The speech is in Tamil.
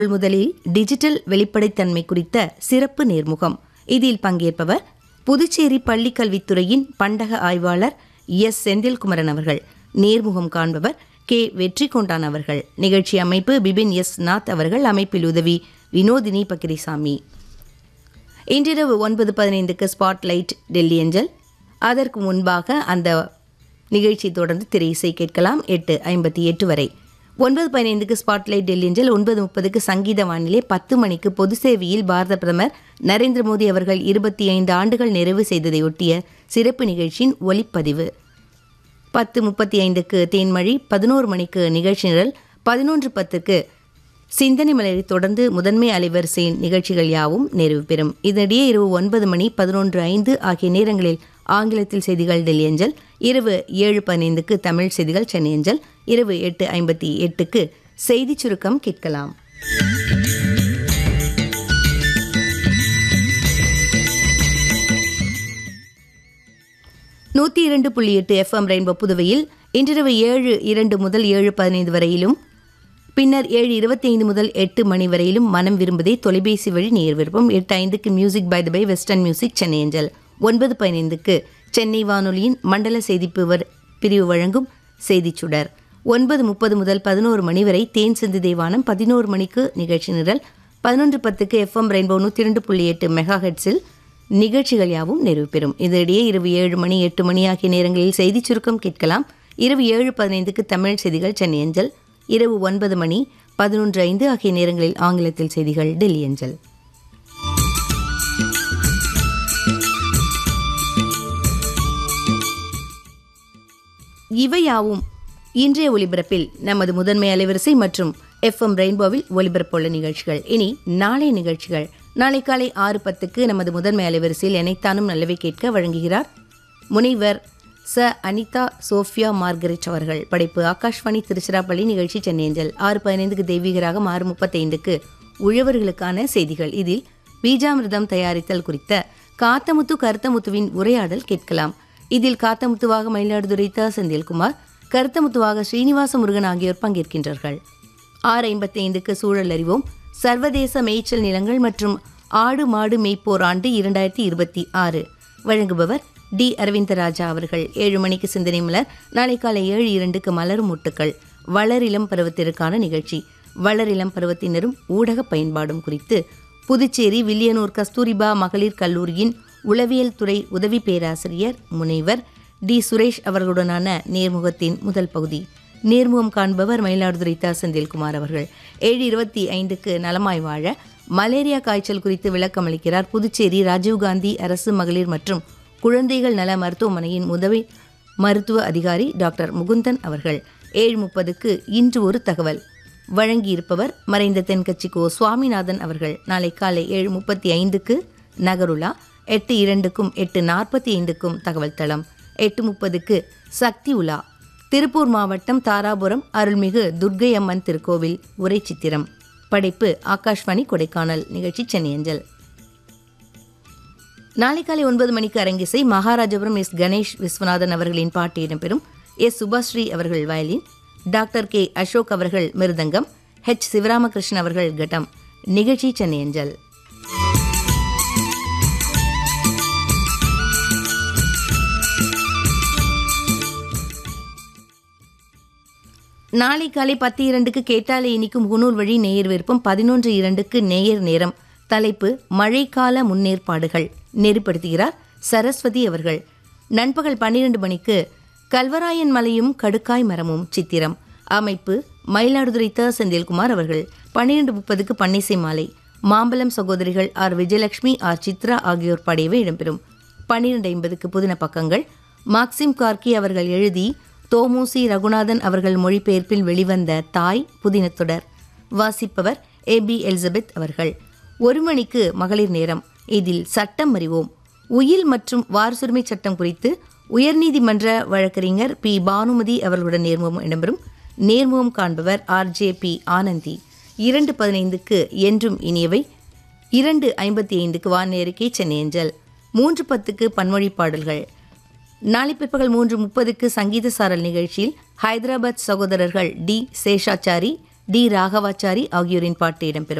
முதலில் டிஜிட்டல் வெளிப்படைத்தன்மை குறித்த சிறப்பு நேர்முகம் இதில் பங்கேற்பவர் புதுச்சேரி பள்ளிக்கல்வித்துறையின் பண்டக ஆய்வாளர் எஸ் செந்தில்குமரன் அவர்கள் நேர்முகம் காண்பவர் கே வெற்றி கொண்டான் அவர்கள் நிகழ்ச்சி அமைப்பு பிபின் எஸ் நாத் அவர்கள் அமைப்பில் உதவி வினோதினி பக்கிரிசாமி இன்றிரவு ஒன்பது பதினைந்துக்கு ஸ்பாட்லைட் டெல்லி அஞ்சல் அதற்கு முன்பாக அந்த நிகழ்ச்சி தொடர்ந்து திரை இசை கேட்கலாம் எட்டு ஐம்பத்தி எட்டு வரை ஒன்பது பதினைந்துக்கு ஸ்பாட்லைட் டெல்லி அஞ்சல் ஒன்பது முப்பதுக்கு சங்கீத வானிலை பத்து மணிக்கு பொது சேவையில் பாரத பிரதமர் நரேந்திர மோடி அவர்கள் இருபத்தி ஐந்து ஆண்டுகள் நிறைவு செய்ததையொட்டிய சிறப்பு நிகழ்ச்சியின் ஒலிப்பதிவு பத்து முப்பத்தி ஐந்துக்கு தேன்மழி பதினோரு மணிக்கு நிகழ்ச்சி நிரல் பதினொன்று பத்துக்கு சிந்தனை மலரை தொடர்ந்து முதன்மை அலைவரிசையின் நிகழ்ச்சிகள் யாவும் நிறைவு பெறும் இதனிடையே இரவு ஒன்பது மணி பதினொன்று ஐந்து ஆகிய நேரங்களில் ஆங்கிலத்தில் செய்திகள் டெல்லி அஞ்சல் இரவு ஏழு பதினைந்துக்கு தமிழ் செய்திகள் சென்னை அஞ்சல் இரவு எட்டு ஐம்பத்தி எட்டுக்கு செய்திச் சுருக்கம் கேட்கலாம் நூற்றி இரண்டு புள்ளி எட்டு எஃப்எம் ரெயின்போ புதுவையில் இன்றிரவு ஏழு இரண்டு முதல் ஏழு பதினைந்து வரையிலும் பின்னர் ஏழு இருபத்தி ஐந்து முதல் எட்டு மணி வரையிலும் மனம் விரும்புதே தொலைபேசி வழி நேர் விருப்பம் எட்டு ஐந்துக்கு music by the by western music Chennai அஞ்சல் ஒன்பது பதினைந்துக்கு சென்னை வானொலியின் மண்டல செய்திப்பு வர்- பிரிவு வழங்கும் செய்திச் சுடர் ஒன்பது முப்பது முதல் பதினோரு மணி வரை தேன் சிந்து தேவானம் பதினோரு மணிக்கு நிகழ்ச்சி நிரல் பதினொன்று பத்துக்கு எஃப்எம் ரெயின்போ நூற்றி இரண்டு புள்ளி எட்டு மெகா ஹெட்ஸில் நிகழ்ச்சிகள் யாவும் நிறைவு பெறும் இதனிடையே இரவு ஏழு மணி எட்டு மணி ஆகிய நேரங்களில் செய்திச் சுருக்கம் கேட்கலாம் இரவு ஏழு பதினைந்துக்கு தமிழ் செய்திகள் சென்னை அஞ்சல் இரவு ஒன்பது மணி பதினொன்று ஐந்து ஆகிய நேரங்களில் ஆங்கிலத்தில் செய்திகள் டெல்லி அஞ்சல் இவையாவும் இன்றைய ஒலிபரப்பில் நமது முதன்மை அலைவரிசை மற்றும் எஃப்எம் ரெயின்போவில் ஒலிபரப்புள்ள நிகழ்ச்சிகள் இனி நாளைய நிகழ்ச்சிகள் நாளை காலை ஆறு பத்துக்கு நமது முதன்மை அலைவரிசையில் எனைத்தானும் நல்லவை கேட்க வழங்குகிறார் முனைவர் ச அனிதா சோஃபியா மார்கரெட் அவர்கள் படைப்பு ஆகாஷ்வாணி திருச்சிராப்பள்ளி நிகழ்ச்சி சென்னையஞ்சல் ஆறு பதினைந்துக்கு தெய்வீகராகம் ஆறு முப்பத்தைந்துக்கு உழவர்களுக்கான செய்திகள் இதில் பீஜாமிர்தம் தயாரித்தல் குறித்த காத்தமுத்து கருத்தமுத்துவின் உரையாடல் கேட்கலாம் இதில் காத்தமுத்துவாக மயிலாடுதுறை த செந்தில்குமார் கருத்தமுத்துவாக ஸ்ரீனிவாச முருகன் ஆகியோர் பங்கேற்கின்றார்கள் ஆறு ஐம்பத்தி ஐந்துக்கு சூழல் அறிவோம் சர்வதேச மேய்ச்சல் நிலங்கள் மற்றும் ஆடு மாடு மேய்ப்போர் ஆண்டு இரண்டாயிரத்தி இருபத்தி ஆறு வழங்குபவர் டி அரவிந்தராஜா அவர்கள் ஏழு மணிக்கு சிந்தனை மலர் நாளை காலை ஏழு இரண்டுக்கு மலரும் முட்டுக்கள் வளரிளம் பருவத்திற்கான நிகழ்ச்சி வளரிளம் பருவத்தினரும் ஊடக பயன்பாடும் குறித்து புதுச்சேரி வில்லியனூர் கஸ்தூரிபா மகளிர் கல்லூரியின் உளவியல் துறை உதவி பேராசிரியர் முனைவர் டி சுரேஷ் அவர்களுடனான நேர்முகத்தின் முதல் பகுதி நேர்முகம் காண்பவர் மயிலாடுதுறை த செந்தில்குமார் அவர்கள் ஏழு இருபத்தி ஐந்துக்கு நலமாய் வாழ மலேரியா காய்ச்சல் குறித்து விளக்கம் அளிக்கிறார் புதுச்சேரி ராஜீவ்காந்தி அரசு மகளிர் மற்றும் குழந்தைகள் நல மருத்துவமனையின் உதவி மருத்துவ அதிகாரி டாக்டர் முகுந்தன் அவர்கள் ஏழு முப்பதுக்கு இன்று ஒரு தகவல் வழங்கியிருப்பவர் மறைந்த தென்கட்சி கோ சுவாமிநாதன் அவர்கள் நாளை காலை ஏழு முப்பத்தி ஐந்துக்கு நகருலா எட்டு இரண்டுக்கும் எட்டு நாற்பத்தி ஐந்துக்கும் தகவல் தளம் எட்டு முப்பதுக்கு சக்தி உலா திருப்பூர் மாவட்டம் தாராபுரம் அருள்மிகு துர்க்கை அம்மன் திருக்கோவில் உரை சித்திரம் படைப்பு ஆகாஷ்வாணி கொடைக்கானல் நிகழ்ச்சி சென்னை அஞ்சல் நாளை காலை ஒன்பது மணிக்கு அரங்கிசை மகாராஜபுரம் எஸ் கணேஷ் விஸ்வநாதன் அவர்களின் பாட்டு இடம்பெறும் எஸ் சுபாஸ்ரீ அவர்கள் வயலின் டாக்டர் கே அசோக் அவர்கள் மிருதங்கம் ஹெச் சிவராமகிருஷ்ணன் அவர்கள் கட்டம் நிகழ்ச்சி சென்னை அஞ்சல் நாளை காலை பத்து இரண்டுக்கு கேட்டாலே இனிக்கும் முகநூல் வழி நேயர் விருப்பம் பதினொன்று இரண்டுக்கு நேயர் நேரம் தலைப்பு மழைக்கால முன்னேற்பாடுகள் நெறிப்படுத்துகிறார் சரஸ்வதி அவர்கள் நண்பகல் பன்னிரண்டு மணிக்கு கல்வராயன் மலையும் கடுக்காய் மரமும் சித்திரம் அமைப்பு மயிலாடுதுறை த செந்தில்குமார் அவர்கள் பன்னிரண்டு முப்பதுக்கு பன்னிசை மாலை மாம்பலம் சகோதரிகள் ஆர் விஜயலட்சுமி ஆர் சித்ரா ஆகியோர் பாடியவை இடம்பெறும் பன்னிரண்டு ஐம்பதுக்கு புதின பக்கங்கள் மாக்சிம் கார்கி அவர்கள் எழுதி தோமூசி ரகுநாதன் அவர்கள் மொழிபெயர்ப்பில் வெளிவந்த தாய் புதினத்தொடர் வாசிப்பவர் ஏ பி எலிசபெத் அவர்கள் ஒரு மணிக்கு மகளிர் நேரம் இதில் சட்டம் அறிவோம் உயில் மற்றும் வாரசுரிமை சட்டம் குறித்து உயர்நீதிமன்ற வழக்கறிஞர் பி பானுமதி அவர்களுடன் நேர்முகம் இடம்பெறும் நேர்முகம் காண்பவர் ஆர் ஜே பி ஆனந்தி இரண்டு பதினைந்துக்கு என்றும் இனியவை இரண்டு ஐம்பத்தி ஐந்துக்கு வானேறிக்கை சென்னை அஞ்சல் மூன்று பத்துக்கு பன்மொழி பாடல்கள் நாளை பிற்பகல் மூன்று முப்பதுக்கு சங்கீத சாரல் நிகழ்ச்சியில் ஹைதராபாத் சகோதரர்கள் டி சேஷாச்சாரி டி ராகவாச்சாரி ஆகியோரின் பாட்டு இடம்பெறும்